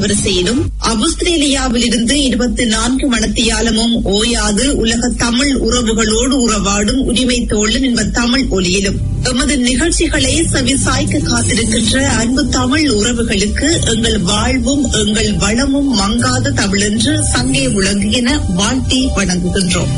அலைவரிசையிலும் அவுஸ்திரேலியாவிலிருந்து இருபத்தி நான்கு மணத்தியாலமும் ஓயாது உலக தமிழ் உறவுகளோடு உறவாடும் உரிமை தோழன் என்ப தமிழ் ஒலியிலும் எமது நிகழ்ச்சிகளை செவிசாய்க்க காத்திருக்கின்ற அன்பு தமிழ் உறவுகளுக்கு எங்கள் வாழ்வும் எங்கள் வளமும் மங்காத தமிழென்று சங்கே முழங்குகின வாழ்த்தி வணங்குகின்றோம்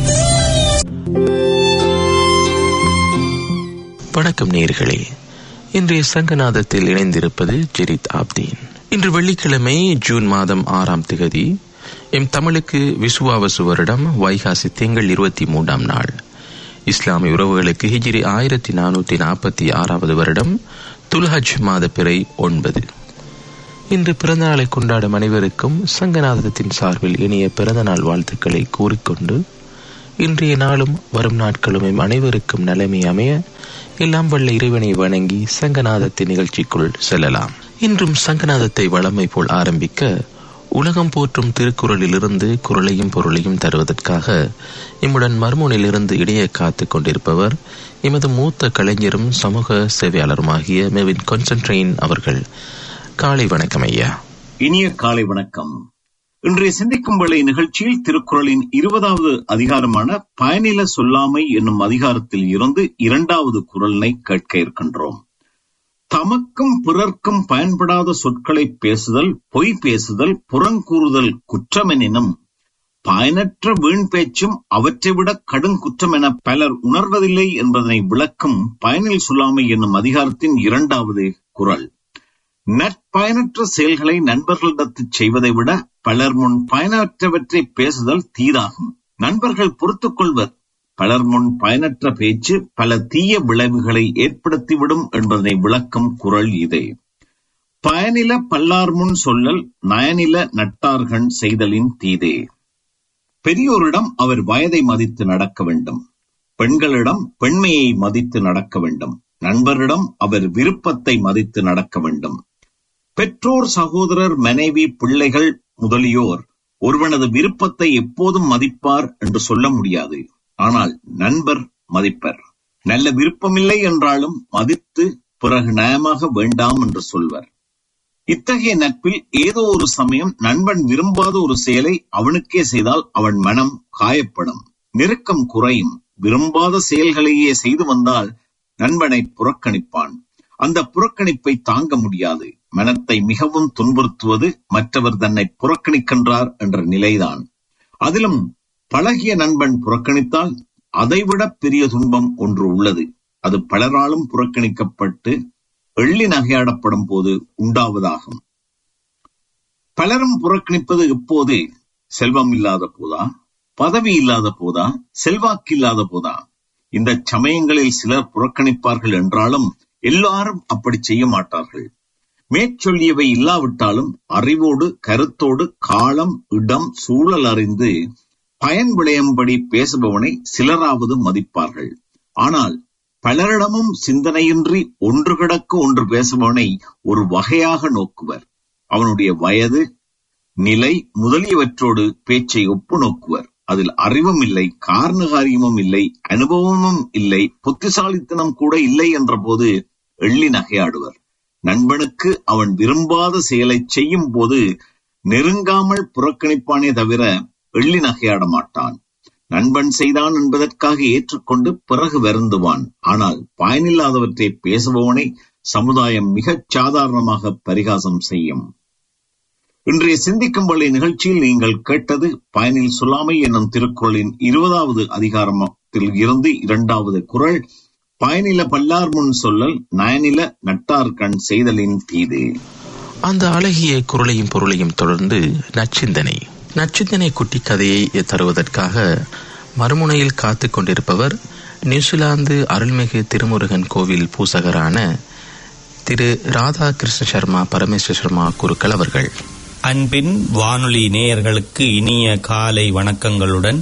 வணக்கம் நேர்களே இன்றைய சங்கநாதத்தில் இணைந்திருப்பது ஜெரித் ஆப்தீன் இன்று வெள்ளிக்கிழமை ஜூன் மாதம் ஆறாம் திகதி எம் தமிழுக்கு விசுவாவசு வருடம் வைகாசி திங்கள் இருபத்தி மூன்றாம் நாள் இஸ்லாமிய உறவுகளுக்கு ஹிஜிரி ஆயிரத்தி நானூற்றி நாற்பத்தி ஆறாவது வருடம் துல்ஹஜ் மாத பிறை ஒன்பது இன்று பிறந்தநாளை கொண்டாடும் அனைவருக்கும் சங்கநாதத்தின் சார்பில் இனிய பிறந்தநாள் வாழ்த்துக்களை கூறிக்கொண்டு இன்றைய நாளும் வரும் நாட்களும் எம் அனைவருக்கும் நிலைமை அமைய எல்லாம் வல்ல இறைவனை வணங்கி சங்கநாதத்தின் நிகழ்ச்சிக்குள் செல்லலாம் இன்றும் சங்கநாதத்தை வளமை போல் ஆரம்பிக்க உலகம் போற்றும் திருக்குறளிலிருந்து குரலையும் பொருளையும் தருவதற்காக இம்முடன் மர்மூனிலிருந்து இடையே காத்துக் கொண்டிருப்பவர் எமது மூத்த கலைஞரும் சமூக சேவையாளருமாகிய மெவின் கொன்சன்ட்ரெயின் அவர்கள் காலை வணக்கம் ஐயா இனிய காலை வணக்கம் இன்றைய சிந்திக்கும் வேளை நிகழ்ச்சியில் திருக்குறளின் இருபதாவது அதிகாரமான பயனில சொல்லாமை என்னும் அதிகாரத்தில் இருந்து இரண்டாவது குரலினை கேட்க இருக்கின்றோம் தமக்கும் பிறர்க்கும் பயன்படாத சொற்களை பேசுதல் பொய் பேசுதல் புறங்கூறுதல் குற்றமெனினும் பயனற்ற வீண் பேச்சும் அவற்றை விட கடும் குற்றம் என பலர் உணர்வதில்லை என்பதனை விளக்கும் பயனில் சொல்லாமை என்னும் அதிகாரத்தின் இரண்டாவது குரல் நற்பயனற்ற செயல்களை நண்பர்களிடத்து செய்வதை விட பலர் முன் பயனற்றவற்றை பேசுதல் தீராகும் நண்பர்கள் பொறுத்துக் கொள்வர் பலர் முன் பயனற்ற பேச்சு பல தீய விளைவுகளை ஏற்படுத்திவிடும் என்பதனை விளக்கும் குரல் இதே பயனில பல்லார் முன் சொல்லல் நயனில நட்டார்கண் செய்தலின் தீதே பெரியோரிடம் அவர் வயதை மதித்து நடக்க வேண்டும் பெண்களிடம் பெண்மையை மதித்து நடக்க வேண்டும் நண்பரிடம் அவர் விருப்பத்தை மதித்து நடக்க வேண்டும் பெற்றோர் சகோதரர் மனைவி பிள்ளைகள் முதலியோர் ஒருவனது விருப்பத்தை எப்போதும் மதிப்பார் என்று சொல்ல முடியாது ஆனால் நண்பர் மதிப்பர் நல்ல விருப்பமில்லை என்றாலும் மதித்து பிறகு நயமாக வேண்டாம் என்று சொல்வர் இத்தகைய நட்பில் ஏதோ ஒரு சமயம் நண்பன் விரும்பாத ஒரு செயலை அவனுக்கே செய்தால் அவன் மனம் காயப்படும் நெருக்கம் குறையும் விரும்பாத செயல்களையே செய்து வந்தால் நண்பனை புறக்கணிப்பான் அந்த புறக்கணிப்பை தாங்க முடியாது மனத்தை மிகவும் துன்புறுத்துவது மற்றவர் தன்னை புறக்கணிக்கின்றார் என்ற நிலைதான் அதிலும் பழகிய நண்பன் புறக்கணித்தால் அதைவிட பெரிய துன்பம் ஒன்று உள்ளது அது பலராலும் புறக்கணிக்கப்பட்டு எள்ளி நகையாடப்படும் போது உண்டாவதாகும் பலரும் புறக்கணிப்பது எப்போது செல்வம் இல்லாத போதா பதவி இல்லாத போதா செல்வாக்கு இல்லாத போதா இந்த சமயங்களில் சிலர் புறக்கணிப்பார்கள் என்றாலும் எல்லாரும் அப்படி செய்ய மாட்டார்கள் மேற்சொல்லியவை இல்லாவிட்டாலும் அறிவோடு கருத்தோடு காலம் இடம் சூழல் அறிந்து பயன் விளையும்படி பேசுபவனை சிலராவது மதிப்பார்கள் ஆனால் பலரிடமும் சிந்தனையின்றி ஒன்று கிடக்க ஒன்று பேசுபவனை ஒரு வகையாக நோக்குவர் அவனுடைய வயது நிலை முதலியவற்றோடு பேச்சை ஒப்பு நோக்குவர் அதில் அறிவும் இல்லை காரணகாரியமும் இல்லை அனுபவமும் இல்லை புத்திசாலித்தனம் கூட இல்லை என்ற போது எள்ளி நகையாடுவர் நண்பனுக்கு அவன் விரும்பாத செயலை செய்யும் போது நெருங்காமல் புறக்கணிப்பானே தவிர எள்ளி நகையாட மாட்டான் நண்பன் செய்தான் என்பதற்காக ஏற்றுக்கொண்டு பிறகு வருந்துவான் ஆனால் பயனில்லாதவற்றை பேசுபவனை சமுதாயம் மிகச் சாதாரணமாக பரிகாசம் செய்யும் இன்றைய சிந்திக்கும் வழி நிகழ்ச்சியில் நீங்கள் கேட்டது பயனில் சொல்லாமை என்னும் திருக்குறளின் இருபதாவது அதிகாரத்தில் இருந்து இரண்டாவது குரல் பயனில பல்லார் முன் சொல்லல் நயனில நட்டார் கண் செய்தலின் தீது அந்த அழகிய குரலையும் பொருளையும் தொடர்ந்து நச்சிந்தனை நச்சிந்தனை குட்டி கதையை தருவதற்காக மறுமுனையில் காத்து கொண்டிருப்பவர் நியூசிலாந்து அருள்மிகு திருமுருகன் கோவில் பூசகரான திரு ராதாகிருஷ்ண சர்மா பரமேஸ்வர் சர்மா குருக்கள் அவர்கள் அன்பின் வானொலி நேயர்களுக்கு இனிய காலை வணக்கங்களுடன்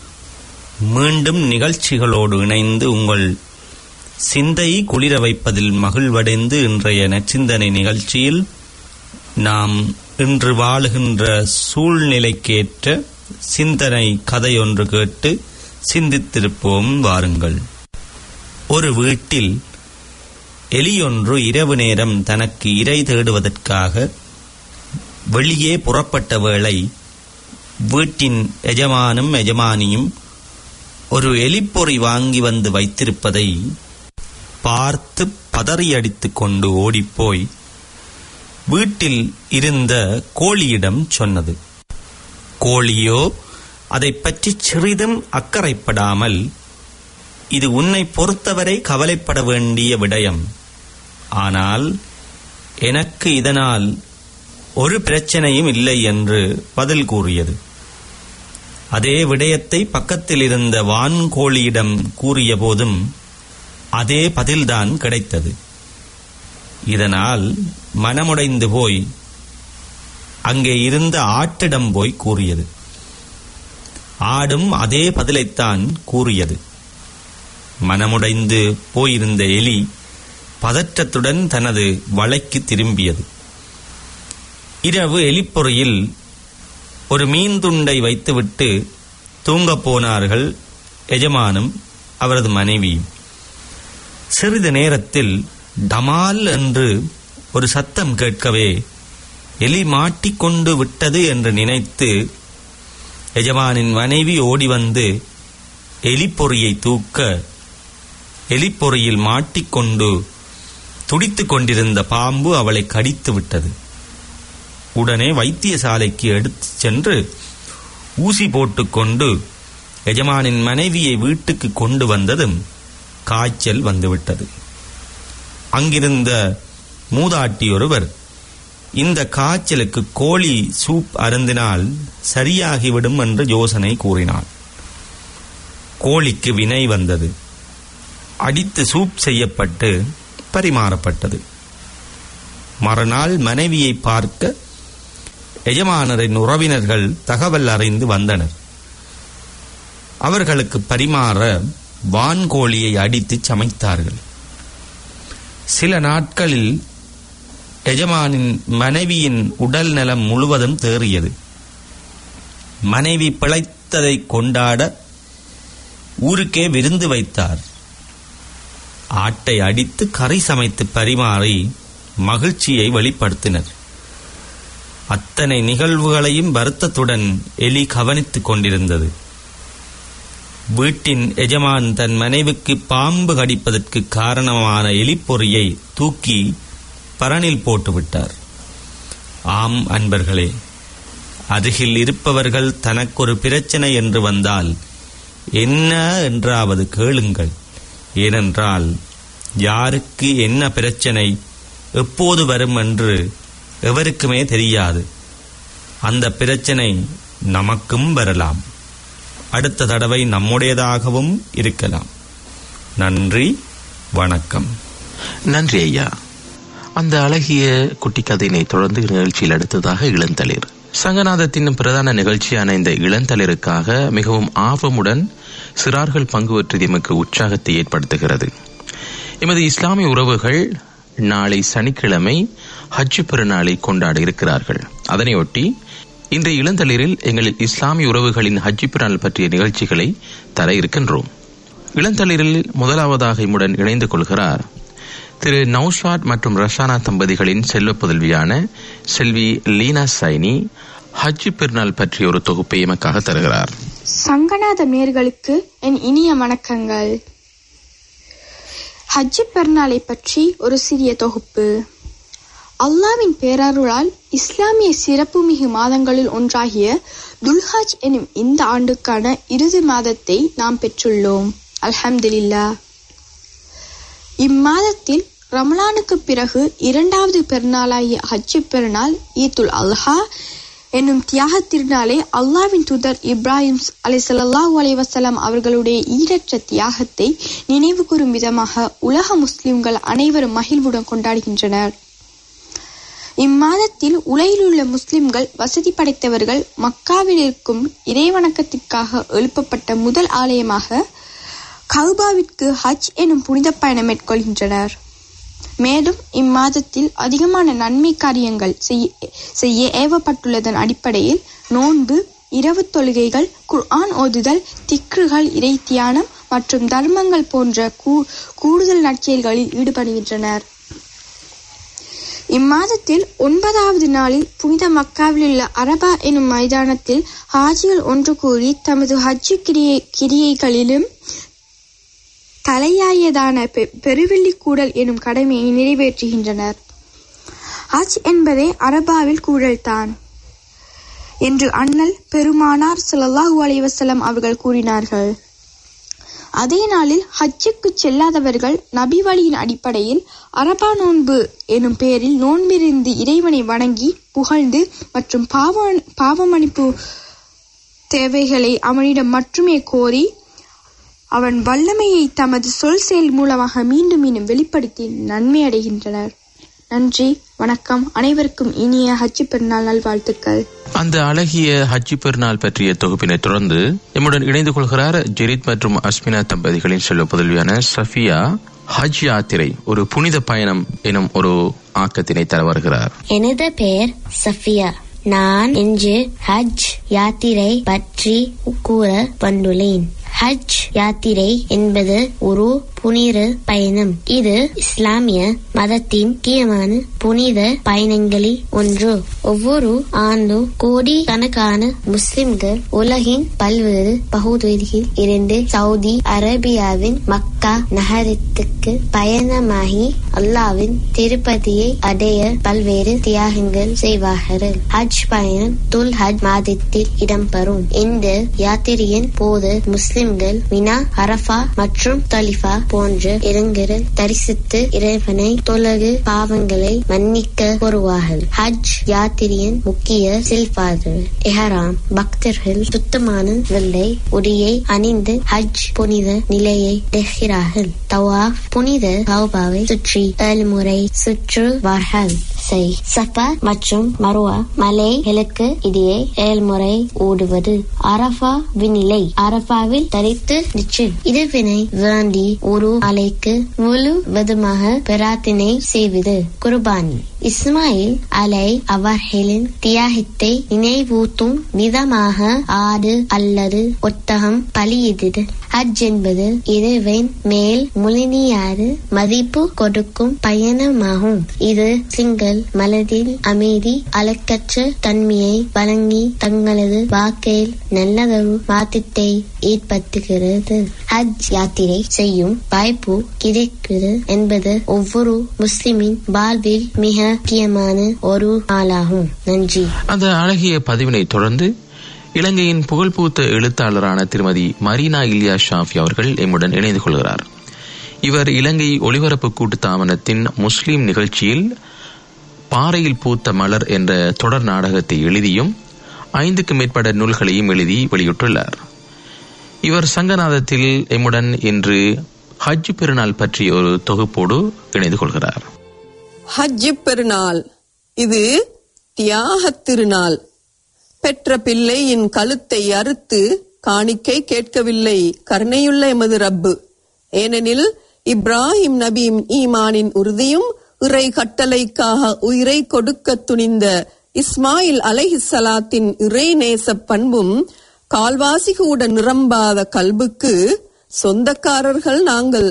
மீண்டும் நிகழ்ச்சிகளோடு இணைந்து உங்கள் சிந்தை குளிர வைப்பதில் மகிழ்வடைந்து இன்றைய நச்சிந்தனை நிகழ்ச்சியில் நாம் இன்று வாழுகின்ற சூழ்நிலைக்கேற்ற சிந்தனை கதையொன்று கேட்டு சிந்தித்திருப்போம் வாருங்கள் ஒரு வீட்டில் எலியொன்று இரவு நேரம் தனக்கு இரை தேடுவதற்காக வெளியே புறப்பட்ட வேளை வீட்டின் எஜமானும் எஜமானியும் ஒரு எலிப்பொறி வாங்கி வந்து வைத்திருப்பதை பார்த்து பதறியடித்துக் கொண்டு ஓடிப்போய் வீட்டில் இருந்த கோழியிடம் சொன்னது கோழியோ அதைப் பற்றி சிறிதும் அக்கறைப்படாமல் இது உன்னை பொறுத்தவரை கவலைப்பட வேண்டிய விடயம் ஆனால் எனக்கு இதனால் ஒரு பிரச்சனையும் இல்லை என்று பதில் கூறியது அதே விடயத்தை பக்கத்தில் இருந்த வான்கோழியிடம் கூறிய போதும் அதே பதில்தான் கிடைத்தது இதனால் மனமுடைந்து போய் அங்கே இருந்த ஆட்டிடம் போய் கூறியது ஆடும் அதே பதிலைத்தான் கூறியது மனமுடைந்து போயிருந்த எலி பதற்றத்துடன் தனது வலைக்கு திரும்பியது இரவு எலிப்பொறியில் ஒரு மீன் துண்டை வைத்துவிட்டு தூங்கப் போனார்கள் எஜமானும் அவரது மனைவியும் சிறிது நேரத்தில் டமால் என்று ஒரு சத்தம் கேட்கவே எலி மாட்டிக்கொண்டு விட்டது என்று நினைத்து எஜமானின் மனைவி ஓடி வந்து எலிப்பொறியை தூக்க எலிப்பொறியில் மாட்டிக்கொண்டு துடித்துக் கொண்டிருந்த பாம்பு அவளை கடித்து விட்டது உடனே வைத்தியசாலைக்கு எடுத்துச் சென்று ஊசி போட்டுக்கொண்டு எஜமானின் மனைவியை வீட்டுக்கு கொண்டு வந்ததும் காய்ச்சல் வந்துவிட்டது அங்கிருந்த மூதாட்டி ஒருவர் இந்த காய்ச்சலுக்கு கோழி சூப் அருந்தினால் சரியாகிவிடும் என்று யோசனை கூறினார் கோழிக்கு வினை வந்தது அடித்து சூப் செய்யப்பட்டு பரிமாறப்பட்டது மறுநாள் மனைவியை பார்க்க எஜமானரின் உறவினர்கள் தகவல் அறிந்து வந்தனர் அவர்களுக்கு பரிமாற வான்கோழியை அடித்து சமைத்தார்கள் சில நாட்களில் எஜமானின் மனைவியின் உடல் நலம் முழுவதும் தேறியது மனைவி பிழைத்ததை கொண்டாட ஊருக்கே விருந்து வைத்தார் ஆட்டை அடித்து கறி சமைத்து பரிமாறி மகிழ்ச்சியை வெளிப்படுத்தினர் அத்தனை நிகழ்வுகளையும் வருத்தத்துடன் எலி கவனித்துக் கொண்டிருந்தது வீட்டின் எஜமான் தன் மனைவிக்கு பாம்பு கடிப்பதற்கு காரணமான எலிப்பொறியை தூக்கி பரணில் போட்டுவிட்டார் ஆம் அன்பர்களே அருகில் இருப்பவர்கள் தனக்கொரு பிரச்சனை என்று வந்தால் என்ன என்றாவது கேளுங்கள் ஏனென்றால் யாருக்கு என்ன பிரச்சனை எப்போது வரும் என்று எவருக்குமே தெரியாது அந்த பிரச்சனை நமக்கும் வரலாம் அடுத்த தடவை நம்முடையதாகவும் இருக்கலாம் நன்றி வணக்கம் நன்றி ஐயா அந்த அழகிய குட்டி கதையினை தொடர்ந்து நிகழ்ச்சியில் அடுத்ததாக இளந்தளிர் சங்கநாதத்தின் பிரதான நிகழ்ச்சியான இந்த இளந்தளிருக்காக மிகவும் ஆர்வமுடன் சிறார்கள் பங்கு பெற்றது எமக்கு உற்சாகத்தை ஏற்படுத்துகிறது எமது இஸ்லாமிய உறவுகள் நாளை சனிக்கிழமை ஹஜ் பெருநாளை கொண்டாட இருக்கிறார்கள் அதனையொட்டி இன்றைய இளந்தளிரில் எங்கள் இஸ்லாமிய உறவுகளின் ஹஜ் பெருநாள் பற்றிய நிகழ்ச்சிகளை தர இருக்கின்றோம் இளந்தளிரில் முதலாவதாக இம்முடன் இணைந்து கொள்கிறார் திரு நௌஷாத் மற்றும் ரஷானா தம்பதிகளின் செல்வ புதல்வியான செல்வி லீனா சைனி ஹஜ் பெருநாள் பற்றிய ஒரு தொகுப்பை எமக்காக தருகிறார் சங்கநாத நேர்களுக்கு என் இனிய வணக்கங்கள் ஹஜ்ஜி பெருநாளை பற்றி ஒரு சிறிய தொகுப்பு அல்லாவின் பேரருளால் இஸ்லாமிய சிறப்புமிகு மாதங்களில் ஒன்றாகிய துல்ஹஜ் எனும் இந்த ஆண்டுக்கான இறுதி மாதத்தை நாம் பெற்றுள்ளோம் அல்ஹம்துலில்லா இம்மாதத்தில் ரமலானுக்கு பிறகு இரண்டாவது பெருநாளாகிய ஹஜ்ஜி பெருநாள் ஈத்துல் அல்ஹா என்னும் தியாக திருநாளை அல்லாவின் தூதர் இப்ராஹிம் அலை சல்லாஹூ அலைவசலாம் அவர்களுடைய ஈரற்ற தியாகத்தை நினைவு கூறும் விதமாக உலக முஸ்லிம்கள் அனைவரும் மகிழ்வுடன் கொண்டாடுகின்றனர் இம்மாதத்தில் உலகில் உள்ள முஸ்லிம்கள் வசதி படைத்தவர்கள் மக்காவில் இருக்கும் இறைவணக்கத்திற்காக எழுப்பப்பட்ட முதல் ஆலயமாக கவுபாவிற்கு ஹஜ் எனும் புனித பயணம் மேற்கொள்கின்றனர் மேலும் இம்மாதத்தில் அதிகமான நன்மை காரியங்கள் செய்ய செய்ய ஏவப்பட்டுள்ளதன் அடிப்படையில் நோன்பு இரவு தொழுகைகள் குர்ஆன் ஓதுதல் திக்ருகள் இறை தியானம் மற்றும் தர்மங்கள் போன்ற கூடுதல் நற்செயல்களில் ஈடுபடுகின்றனர் இம்மாதத்தில் ஒன்பதாவது நாளில் புனித மக்காவில் உள்ள அரபா எனும் மைதானத்தில் ஹாஜிகள் ஒன்று கூடி தமது ஹஜ்ஜு கிரியை கிரியைகளிலும் தலையாயதான பெ- பெருவெள்ளி கூடல் எனும் கடமையை நிறைவேற்றுகின்றனர் ஹஜ் என்பதே அரபாவில் கூடல்தான் என்று அண்ணல் பெருமானார் ஸல்லல்லாஹு அலைஹி வஸல்லம் அவர்கள் கூறினார்கள் அதே நாளில் ஹஜ்ஜுக்கு செல்லாதவர்கள் நபி வழியின் அடிப்படையில் அரபா நோன்பு எனும் பெயரில் நோன்பிருந்து இறைவனை வணங்கி புகழ்ந்து மற்றும் பாவ பாவமன்னிப்பு தேவைகளை அவனிடம் மட்டுமே கோரி அவன் வல்லமையை தமது சொல் செயல் மூலமாக மீண்டும் மீண்டும் வெளிப்படுத்தி நன்மை அடைகின்றனர் நன்றி வணக்கம் அனைவருக்கும் இனிய ஹஜ்ஜி பெருநாள் நல்வாழ்த்துக்கள் அந்த அழகிய ஹஜ்ஜி பெருநாள் பற்றிய தொகுப்பினை தொடர்ந்து எம்முடன் இணைந்து கொள்கிறார் ஜெரித் மற்றும் அஸ்மினா தம்பதிகளின் செல்வ புதல்வியான சஃபியா ஹஜ் யாத்திரை ஒரு புனித பயணம் எனும் ஒரு ஆக்கத்தினை தர வருகிறார் எனது பெயர் சஃபியா நான் இன்று ஹஜ் யாத்திரை பற்றி கூற வந்துள்ளேன் ஹஜ் யாத்திரை என்பது ஒரு புனித பயணம் இது இஸ்லாமிய மதத்தின் முக்கியமான புனித பயணங்களில் ஒன்று ஒவ்வொரு ஆண்டும் கோடிக்கணக்கான முஸ்லிம்கள் உலகின் பல்வேறு பகுதிகளில் இருந்து சவுதி அரேபியாவின் மக்கா நகரத்துக்கு பயணமாகி அல்லாவின் திருப்பதியை அடைய பல்வேறு தியாகங்கள் செய்வார்கள் ஹஜ் பயணம் துல் ஹஜ் மாதத்தில் இடம்பெறும் இந்த யாத்திரையின் போது முஸ்லிம்கள் மினா அரஃபா மற்றும் தலிஃபா போன்ற இடங்களில் தரிசித்து இறைவனை தொலகு பாவங்களை மன்னிக்க வருவார்கள் ஹஜ் யாத்திரையின் முக்கிய செல்வார்கள் எஹராம் பக்தர்கள் சுத்தமான வெள்ளை உடையை அணிந்து ஹஜ் புனித நிலையை அடைகிறார்கள் தவாஃப் புனித கௌபாவை சுற்றி ஏழு முறை சுற்றுவார்கள் செய் சஃபா மற்றும் மருவா மலைகளுக்கு இடையே ஏழு முறை ஓடுவது அரஃபா விநிலை அரஃபாவில் தரித்து நிச்சல் இதுவினை வேண்டி ஒரு அலைக்கு முழு விதமாக பிரார்த்தனை செய்வது குர்பானி இஸ்மாயில் அலை அவர்களின் தியாகத்தை நினைவூட்டும் விதமாக ஆடு அல்லது ஒட்டகம் பலியிடுது ஹஜ் என்பது இறைவன் மேல் முழுமையாறு மதிப்பு கொடுக்கும் பயணமாகும் இது சிங்கள் மனதில் அமைதி அளக்கற்ற தன்மையை வழங்கி தங்களது வாழ்க்கையில் நல்லதொரு மாற்றத்தை ஏற்படுத்துகிறது ஹஜ் யாத்திரை செய்யும் வாய்ப்பு கிடைக்கிறது என்பது ஒவ்வொரு முஸ்லிமின் வாழ்வில் மிக முக்கியமான ஒரு நாளாகும் நன்றி அந்த அழகிய பதிவினை தொடர்ந்து இலங்கையின் புகழ்பூத்த எழுத்தாளரான திருமதி மரீனா இலியா ஷாஃபி அவர்கள் எம்முடன் இணைந்து கொள்கிறார் இவர் இலங்கை ஒளிபரப்பு கூட்டு தாமனத்தின் முஸ்லிம் நிகழ்ச்சியில் பாறையில் பூத்த மலர் என்ற தொடர் நாடகத்தை எழுதியும் ஐந்துக்கு மேற்பட்ட நூல்களையும் எழுதி வெளியிட்டுள்ளார் இவர் சங்கநாதத்தில் எம்முடன் இன்று ஹஜ் பெருநாள் பற்றிய ஒரு தொகுப்போடு இணைந்து கொள்கிறார் ஹஜ்ஜி பெருநாள் இது தியாகத் திருநாள் பெற்ற பிள்ளையின் கழுத்தை அறுத்து காணிக்கை கேட்கவில்லை கருணையுள்ள எமது ரப்பு ஏனெனில் இப்ராஹிம் நபீம் ஈமானின் உறுதியும் இறை கட்டளைக்காக உயிரை கொடுக்க துணிந்த இஸ்மாயில் அலைஹிஸ்ஸலாத்தின் இறை நேச பண்பும் கால்வாசி கூட நிரம்பாத கல்புக்கு சொந்தக்காரர்கள் நாங்கள்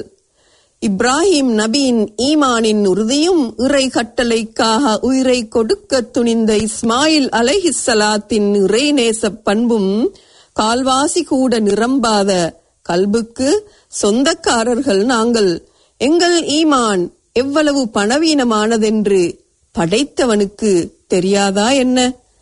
இப்ராஹிம் நபியின் ஈமானின் உறுதியும் இறை கட்டளைக்காக உயிரை கொடுக்க துணிந்த இஸ்மாயில் அலைஹிஸ்ஸலாத்தின் இறை நேச பண்பும் கால்வாசி கூட நிரம்பாத கல்புக்கு சொந்தக்காரர்கள் நாங்கள் எங்கள் ஈமான் எவ்வளவு பணவீனமானதென்று படைத்தவனுக்கு தெரியாதா என்ன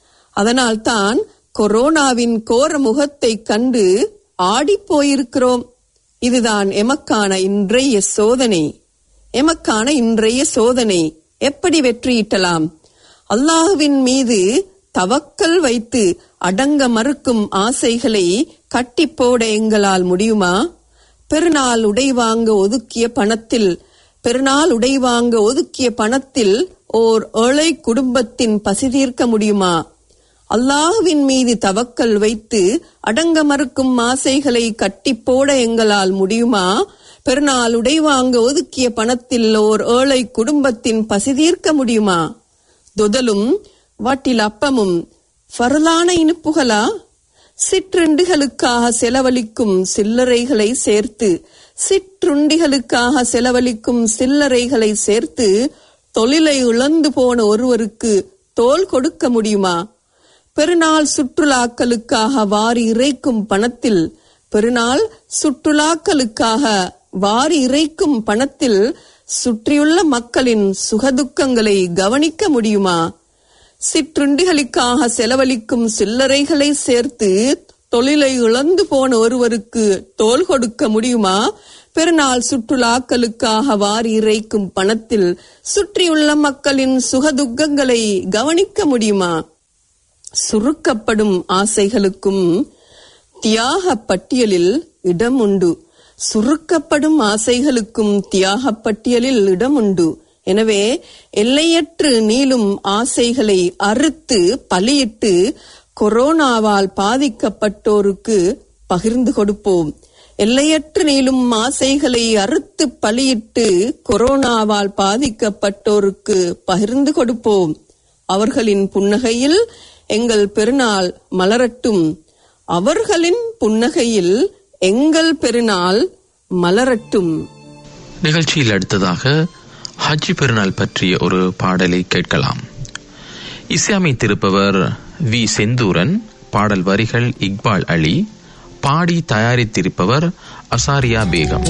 அதனால்தான் கொரோனாவின் கோர முகத்தை கண்டு ஆடிப் போயிருக்கிறோம் இதுதான் எமக்கான இன்றைய சோதனை எமக்கான இன்றைய சோதனை எப்படி வெற்றியிட்டலாம் அல்லாஹுவின் மீது தவக்கல் வைத்து அடங்க மறுக்கும் ஆசைகளை கட்டி போட எங்களால் முடியுமா பெருநாள் உடை வாங்க ஒதுக்கிய பணத்தில் பெருநாள் உடை வாங்க ஒதுக்கிய பணத்தில் ஓர் ஏழை குடும்பத்தின் பசி தீர்க்க முடியுமா அல்லாஹுவின் மீது தவக்கல் வைத்து அடங்க மறுக்கும் ஆசைகளை கட்டி போட எங்களால் முடியுமா பெருநாள் உடை வாங்க ஒதுக்கிய பணத்தில் ஓர் ஏழை குடும்பத்தின் பசி தீர்க்க முடியுமா தொதலும் வாட்டில் அப்பமும் ஃபரலான இனிப்புகளா சிற்றுண்டிகளுக்காக செலவழிக்கும் சில்லறைகளை சேர்த்து சிற்றுண்டிகளுக்காக செலவழிக்கும் சில்லறைகளை சேர்த்து தொழிலை இழந்து போன ஒருவருக்கு தோல் கொடுக்க முடியுமா பெருநாள் சுற்றுலாக்களுக்காக வாரி இறைக்கும் பணத்தில் பெருநாள் சுற்றுலாக்களுக்காக வாரி இறைக்கும் பணத்தில் சுற்றியுள்ள மக்களின் சுகதுக்கங்களை கவனிக்க முடியுமா சிற்றுண்டிகளுக்காக செலவழிக்கும் சில்லறைகளை சேர்த்து தொழிலை இழந்து போன ஒருவருக்கு தோல் கொடுக்க முடியுமா பெருநாள் சுற்றுலாக்களுக்காக வாரி இறைக்கும் பணத்தில் சுற்றியுள்ள மக்களின் சுகதுக்கங்களை கவனிக்க முடியுமா சுருக்கப்படும் ஆசைகளுக்கும் தியாக பட்டியலில் இடம் உண்டு சுருக்கப்படும் ஆசைகளுக்கும் தியாக பட்டியலில் இடம் உண்டு எனவே எல்லையற்று நீளும் ஆசைகளை அறுத்து பலியிட்டு கொரோனாவால் பாதிக்கப்பட்டோருக்கு பகிர்ந்து கொடுப்போம் எல்லையற்று நீளும் ஆசைகளை அறுத்து பலியிட்டு கொரோனாவால் பாதிக்கப்பட்டோருக்கு பகிர்ந்து கொடுப்போம் அவர்களின் புன்னகையில் எங்கள் பெருநாள் மலரட்டும் அவர்களின் புன்னகையில் எங்கள் பெருநாள் மலரட்டும் நிகழ்ச்சியில் அடுத்ததாக ஹஜ்ஜி பெருநாள் பற்றிய ஒரு பாடலை கேட்கலாம் இஸ்லாமை திருப்பவர் வி செந்தூரன் பாடல் வரிகள் இக்பால் அலி பாடி தயாரித்திருப்பவர் அசாரியா பேகம்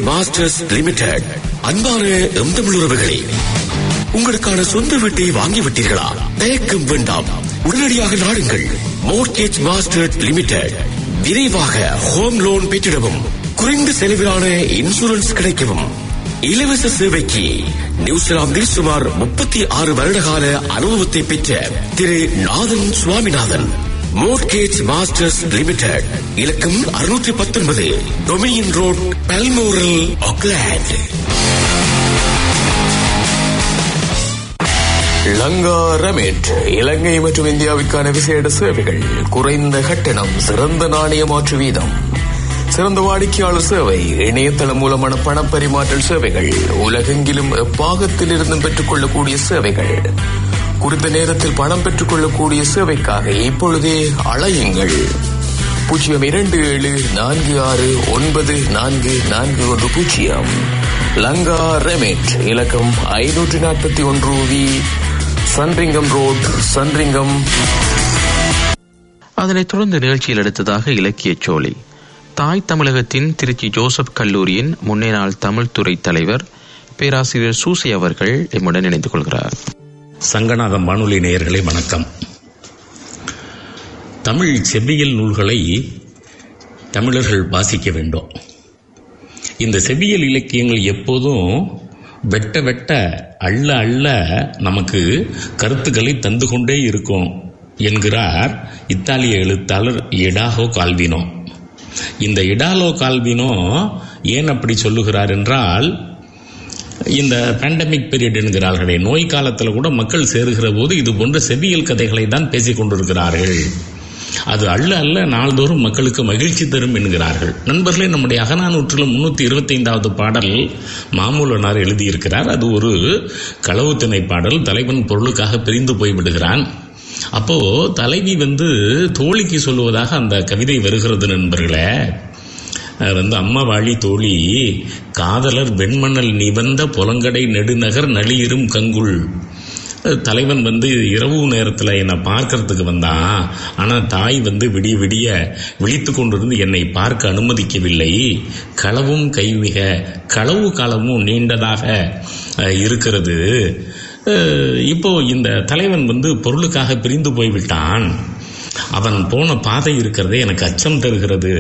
மாஸ்டர்ஸ் லிமிடெட் அன்பான எம் தமிழ் உறவுகளே உங்களுக்கான சொந்த வீட்டை வாங்கிவிட்டீர்களா தயக்கம் வேண்டாம் உடனடியாக நாடுங்கள் மோர்கேஜ் மாஸ்டர் லிமிடெட் விரைவாக ஹோம் லோன் பெற்றிடவும் குறைந்த செலவிலான இன்சூரன்ஸ் கிடைக்கவும் இலவச சேவைக்கு நியூசிலாந்தில் சுமார் முப்பத்தி ஆறு வருடகால அனுபவத்தை பெற்ற Thiru Nathan Swaminathan mortgage masters limited இலக்கம் அறுநூற்றி பத்தொன்பது Dominion road Balmoral Auckland Lanka remit Ilangai மற்றும் இந்தியாவிற்கான விசேட சேவைகள் குறைந்த கட்டணம் சிறந்த நாணய மாற்று வீதம் சிறந்த வாடிக்கையாளர் சேவை இணையதளம் மூலமான பணப்பரிமாற்றல் சேவைகள் உலகெங்கிலும் எப்பாகத்தில் இருந்தும் பெற்றுக்கொள்ளக்கூடிய சேவைகள் குறித்த நேரத்தில் பணம் பெற்றுக்கொள்ளக்கூடிய சேவைக்காக இப்பொழுதே அழையுங்கள் பூஜ்ஜியம் இரண்டு ஏழு நான்கு ஆறு ஒன்பது நான்கு நான்கு ஒன்று பூஜ்ஜியம் லங்கா ரெமிட் இலக்கம் ஐநூற்றி நாற்பத்தி ஒன்று வி சன்ரிங்கம் ரோட் சன்ரிங்கம் அதனைத் தொடர்ந்து நிகழ்ச்சியில் அடுத்ததாக இலக்கியச் சோலை தாய் தமிழகத்தின் திருச்சி ஜோசப் கல்லூரியின் முன்னே நாள் தமிழ் துறை தலைவர் பேராசிரியர் சூசி அவர்கள் எம்முடன் இணைந்து கொள்கிறார் சங்கநாதம் வானொலி நேயர்களே வணக்கம் தமிழ் செவ்வியல் நூல்களை தமிழர்கள் வாசிக்க வேண்டும் இந்த செவ்வியல் இலக்கியங்கள் எப்போதும் வெட்ட வெட்ட அள்ள அள்ள நமக்கு கருத்துக்களை தந்து கொண்டே இருக்கும் என்கிறார் இத்தாலிய எழுத்தாளர் எடாகோ கால்வினோ இந்த இடாலோ கால்வினோ ஏன் அப்படி சொல்லுகிறார் என்றால் இந்த பேண்டமிக் பீரியட் என்கிறார்களே நோய் காலத்தில் கூட மக்கள் சேருகிற போது இது போன்ற செவியல் கதைகளை தான் பேசிக் கொண்டிருக்கிறார்கள் அது அல்ல அல்ல நாள்தோறும் மக்களுக்கு மகிழ்ச்சி தரும் என்கிறார்கள் நண்பர்களே நம்முடைய அகநானூற்றில் முன்னூத்தி இருபத்தைந்தாவது பாடல் மாமூலனார் எழுதியிருக்கிறார் அது ஒரு களவு திணை பாடல் தலைவன் பொருளுக்காக பிரிந்து போய்விடுகிறான் அப்போ தலைவி வந்து தோழிக்கு சொல்லுவதாக அந்த கவிதை வருகிறது நண்பர்களே அது வந்து அம்மா வாழி தோழி காதலர் வெண்மணல் நிபந்த புலங்கடை நெடுநகர் நளியிரும் கங்குள் தலைவன் வந்து இரவு நேரத்தில் என்னை பார்க்கறதுக்கு வந்தான் ஆனால் தாய் வந்து விடிய விடிய விழித்து கொண்டிருந்து என்னை பார்க்க அனுமதிக்கவில்லை களவும் கைமிக களவு காலமும் நீண்டதாக அஹ், இருக்கிறது அஹ், இப்போ இந்த தலைவன் வந்து பொருளுக்காக பிரிந்து போய்விட்டான் அவன் போன பாதை இருக்கிறதே எனக்கு அச்சம் தருகிறது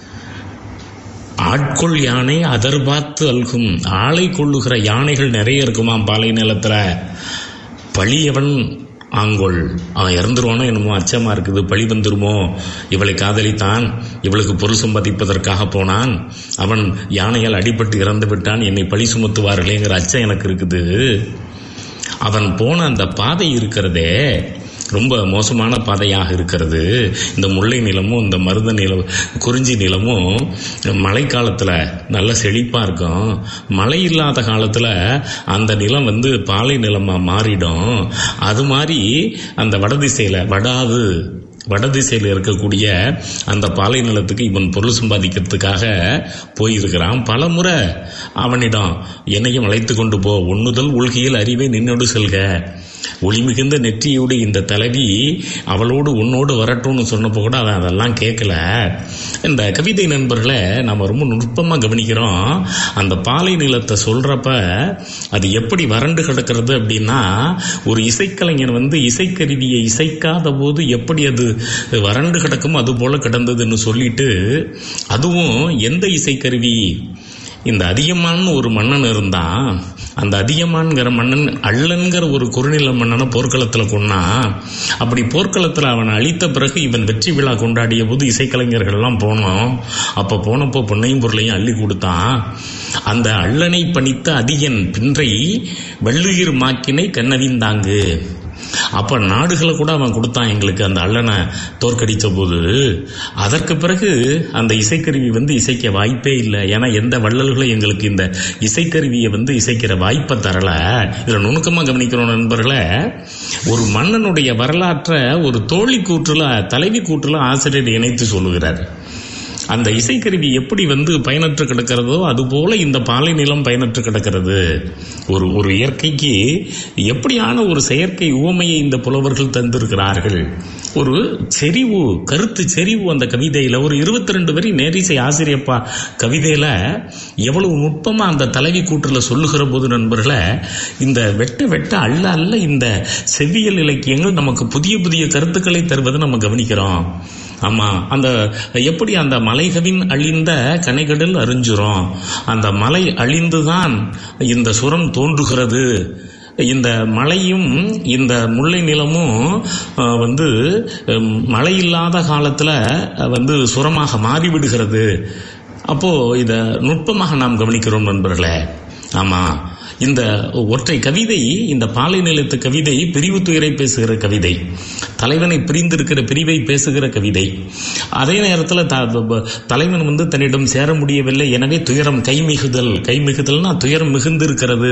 ஆட்கொள் யானை அதர் பார்த்து அல்கும் ஆளை கொள்ளுகிற யானைகள் நிறைய இருக்குமாம் பாலை நிலத்துல பழியவன் ஆங்கோள் அவன் இறந்துருவானோ என்னமோ அச்சமா இருக்குது பழி வந்துருமோ இவளை காதலித்தான் இவளுக்கு பொருள் சம்பாதிப்பதற்காக போனான் அவன் யானையால் அடிபட்டு இறந்து விட்டான் என்னை பழி சுமத்துவார்களேங்கிற அச்சம் எனக்கு இருக்குது அவன் போன அந்த பாதை இருக்கிறதே ரொம்ப மோசமான பாதையாக இருக்கிறது இந்த முல்லை நிலமும் இந்த மருத நிலம் குறிஞ்சி நிலமும் மழைக்காலத்தில் நல்ல செழிப்பாக இருக்கும் மழை இல்லாத காலத்தில் அந்த நிலம் வந்து பாலை நிலமாக மாறிடும் அது மாதிரி அந்த வடதிசையில் வடாது வடதிசையில் இருக்கக்கூடிய அந்த பாலை நிலத்துக்கு இவன் பொருள் சம்பாதிக்கிறதுக்காக போயிருக்கிறான் பல முறை அவனிடம் என்னையும் அழைத்து கொண்டு போ உண்ணுதல் உள்கையில் அறிவை நின்னோடு செல்க ஒளி மிகுந்த நெற்றியோடு இந்த தலைவி அவளோடு உன்னோடு வரட்டும்னு சொன்னப்போ கூட அவன் அதெல்லாம் கேட்கல இந்த கவிதை நண்பர்களை நம்ம ரொம்ப நுட்பமாக கவனிக்கிறோம் அந்த பாலை நிலத்தை சொல்றப்ப அது எப்படி வறண்டு கிடக்கிறது அப்படின்னா ஒரு இசைக்கலைஞன் வந்து இசைக்கருவியை இசைக்காத போது எப்படி அது வறண்டு கிடக்குமோ அது போல கிடந்ததுன்னு சொல்லிட்டு அதுவும் எந்த இசைக்கருவி இந்த அதியமான்னு ஒரு மன்னன் இருந்தான் அந்த அதியமான்கிற மன்னன் அள்ளன்கிற ஒரு குறுநில மன்னனை போர்க்களத்தில் கொன்னா அப்படி போர்க்களத்தில் அவனை அழித்த பிறகு இவன் வெற்றி விழா கொண்டாடிய போது இசைக்கலைஞர்கள்லாம் போனோம் அப்போ போனப்போ பொன்னையும் பொருளையும் அள்ளி கொடுத்தான் அந்த அள்ளனை பணித்த அதியன் பின்றை வெள்ளுயிர் மாக்கினை கண்ணறிந்தாங்கு அப்ப நாடுகளை கூட அவன் கொடுத்தான் எங்களுக்கு அந்த அள்ளனை தோற்கடித்த போது அதற்கு பிறகு அந்த இசைக்கருவி வந்து இசைக்க வாய்ப்பே இல்லை ஏன்னா எந்த வள்ளல்களும் எங்களுக்கு இந்த இசைக்கருவியை வந்து இசைக்கிற வாய்ப்பை தரல இதுல நுணுக்கமா கவனிக்கிறோம் நண்பர்களே ஒரு மன்னனுடைய வரலாற்றை ஒரு தோழி கூற்றுல தலைவி கூற்றுல ஆசிரியர் இணைத்து சொல்லுகிறார் அந்த இசைக்கருவி எப்படி வந்து பயனற்று கிடக்கிறதோ அதுபோல இந்த பாலை நிலம் பயனற்று கிடக்கிறது ஒரு ஒரு இயற்கைக்கு எப்படியான ஒரு செயற்கை உவமையை இந்த புலவர்கள் தந்திருக்கிறார்கள் ஒரு செறிவு கருத்து செறிவு அந்த கவிதையில ஒரு இருபத்தி ரெண்டு வரி நேரிசை ஆசிரியப்பா கவிதையில எவ்வளவு நுட்பமா அந்த தலைவி கூற்றுல சொல்லுகிற போது நண்பர்களே இந்த வெட்ட வெட்ட அள்ள அல்ல இந்த செவ்வியல் இலக்கியங்கள் நமக்கு புதிய புதிய கருத்துக்களை தருவதை நம்ம கவனிக்கிறோம் ஆமா அந்த எப்படி அந்த மலைகவின் அழிந்த கனைகடல் அறிஞ்சுறோம் அந்த மலை அழிந்துதான் இந்த சுரம் தோன்றுகிறது இந்த மலையும் இந்த முல்லை நிலமும் அஹ், வந்து அஹ், மழை இல்லாத காலத்துல அஹ், வந்து சுரமாக மாறிவிடுகிறது அப்போ இத நுட்பமாக நாம் கவனிக்கிறோம் நண்பர்களே ஆமா இந்த ஒற்றை கவிதை இந்த பாலை நிலத்து கவிதை பிரிவு துயரை பேசுகிற கவிதை தலைவனை பிரிந்திருக்கிற பிரிவை பேசுகிற கவிதை அதே நேரத்தில் த- தலைவன் வந்து தன்னிடம் சேர முடியவில்லை எனவே துயரம் கைமிகுதல் கைமிகுதல்னா துயரம் மிகுந்திருக்கிறது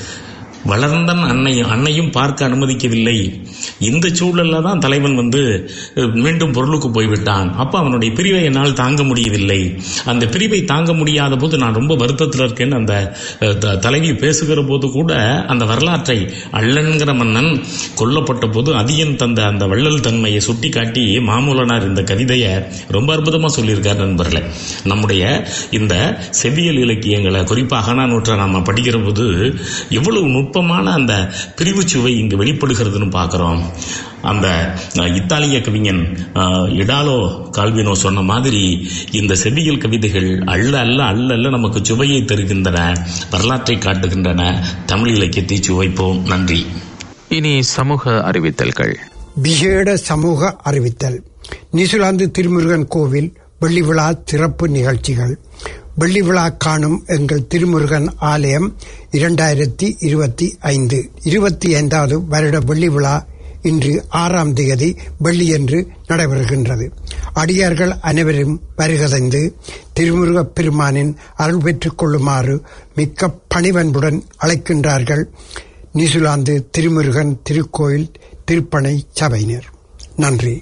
வளர்ந்தன் அன்னையும் அன்னையும் பார்க்க அனுமதிக்கவில்லை இந்த சூழல்ல தான் தலைவன் வந்து அஹ், மீண்டும் பொருளுக்கு போய்விட்டான் அப்ப அவனுடைய பிரிவை என்னால் தாங்க முடியவில்லை அந்த பிரிவை தாங்க முடியாத போது நான் ரொம்ப வருத்தத்தில் இருக்கேன்னு அந்த அஹ், த- தலைவி பேசுகிற போது கூட அந்த வரலாற்றை அள்ளன்கிற மன்னன் கொல்லப்பட்ட போது அதியன் தந்த அந்த வள்ளல் தன்மையை சுட்டி காட்டி மாமூலனார் இந்த கவிதையை ரொம்ப அற்புதமா சொல்லியிருக்கார் நண்பர்களே நம்முடைய இந்த செவ்வியல் இலக்கியங்களை குறிப்பாக அகநானூற்றை நாம படிக்கிற போது எவ்வளவு நுட்பமான அந்த பிரிவு சுவை இங்கு வெளிப்படுகிறதுன்னு பார்க்கிறோம் அந்த அஹ், இத்தாலிய கவிஞன் அஹ், இடாலோ கால்வினோ சொன்ன மாதிரி இந்த செவ்வியல் கவிதைகள் அள்ள அல்ல அள்ள அல்ல நமக்கு சுவையை தருகின்றன வரலாற்றை காட்டுகின்றன தமிழ் இலக்கியத்தை சுவைப்போம் நன்றி இனி சமூக அறிவித்தல்கள் விசேட சமூக அறிவித்தல் நியூசிலாந்து திருமுருகன் கோவில் வெள்ளி விழா சிறப்பு நிகழ்ச்சிகள் வெள்ளி விழா காணும் எங்கள் திருமுருகன் ஆலயம் இரண்டாயிரத்தி இருபத்தி ஐந்து இருபத்தி ஐந்தாவது வருட வெள்ளி விழா இன்று ஆறாம் தேதி வெள்ளியன்று நடைபெறுகின்றது அடியார்கள் அனைவரும் வருகதைந்து திருமுருகப் பெருமானின் அருள் பெற்றுக் கொள்ளுமாறு மிக்க பணிவன்புடன் அழைக்கின்றார்கள் நியூசிலாந்து திருமுருகன் திருக்கோயில் திருப்பணை சபையினர் நன்றி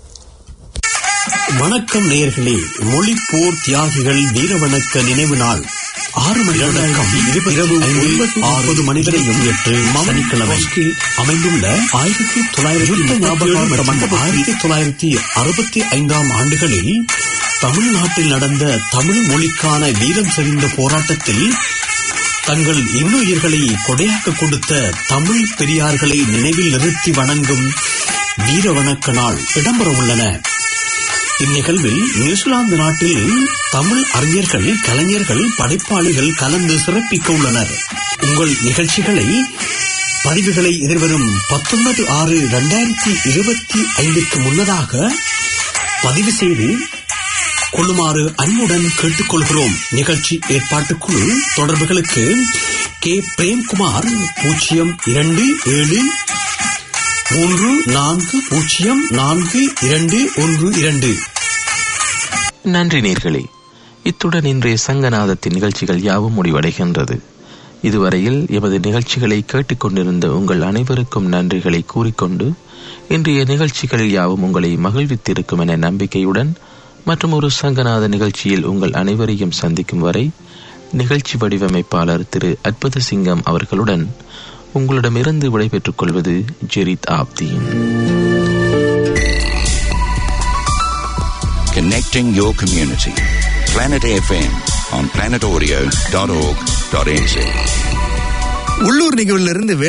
வணக்கம் நேயர்களே மொழிப்போர் தியாகிகள் வீரவணக்க நினைவு நாள் ஆறு மணி தொடக்கம் இரவு ஒன்பது மணி வரையும் எட்டு சனிக்கிழமை அமைந்துள்ள ஆயிரத்தி தொள்ளாயிரத்தி ஞாபகம் மற்றும் ஆயிரத்தி தொள்ளாயிரத்தி அறுபத்தி ஐந்தாம் ஆண்டுகளில் தமிழ்நாட்டில் நடந்த தமிழ் மொழிக்கான வீரம் செறிந்த போராட்டத்தில் தங்கள் இன்னுயிர்களை கொடையாக்க கொடுத்த தமிழ் பெரியார்களை நினைவில் நிறுத்தி வணங்கும் வீர வணக்க நாள் இடம்பெற உள்ளன இந்நிகழ்வில் நியூசிலாந்து நாட்டில் தமிழ் அறிஞர்கள் கலைஞர்கள் படைப்பாளிகள் கலந்து சிறப்பிக்க உள்ளனர் உங்கள் நிகழ்ச்சிகளை பதிவுகளை எதிர்வரும் பத்தொன்பது ஆறு இரண்டாயிரத்தி இருபத்தி ஐந்துக்கு முன்னதாக பதிவு செய்து கொள்ளுமாறு அன்புடன் கேட்டுக்கொள்கிறோம் நிகழ்ச்சி ஏற்பாட்டுக்குழு தொடர்புகளுக்கு கே பிரேம்குமார் பூஜ்ஜியம் இரண்டு ஏழு மூன்று நான்கு பூஜ்ஜியம் நான்கு இரண்டு ஒன்று இரண்டு நன்றி நேர்களே இத்துடன் இன்றைய சங்கநாதத்தின் நிகழ்ச்சிகள் யாவும் முடிவடைகின்றது இதுவரையில் எமது நிகழ்ச்சிகளை கேட்டுக்கொண்டிருந்த உங்கள் அனைவருக்கும் நன்றிகளை கூறிக்கொண்டு இன்றைய நிகழ்ச்சிகள் யாவும் உங்களை மகிழ்வித்திருக்கும் என நம்பிக்கையுடன் மற்றும் ஒரு சங்கநாத நிகழ்ச்சியில் உங்கள் அனைவரையும் சந்திக்கும் வரை நிகழ்ச்சி வடிவமைப்பாளர் திரு அற்புத சிங்கம் அவர்களுடன் உங்களிடமிருந்து விடைபெற்றுக் கொள்வது ஜெரித் ஆப்தீன் Connecting your community. Planet FM on planetaudio.org.nz. உள்ளூர் நிகழ்விலிருந்து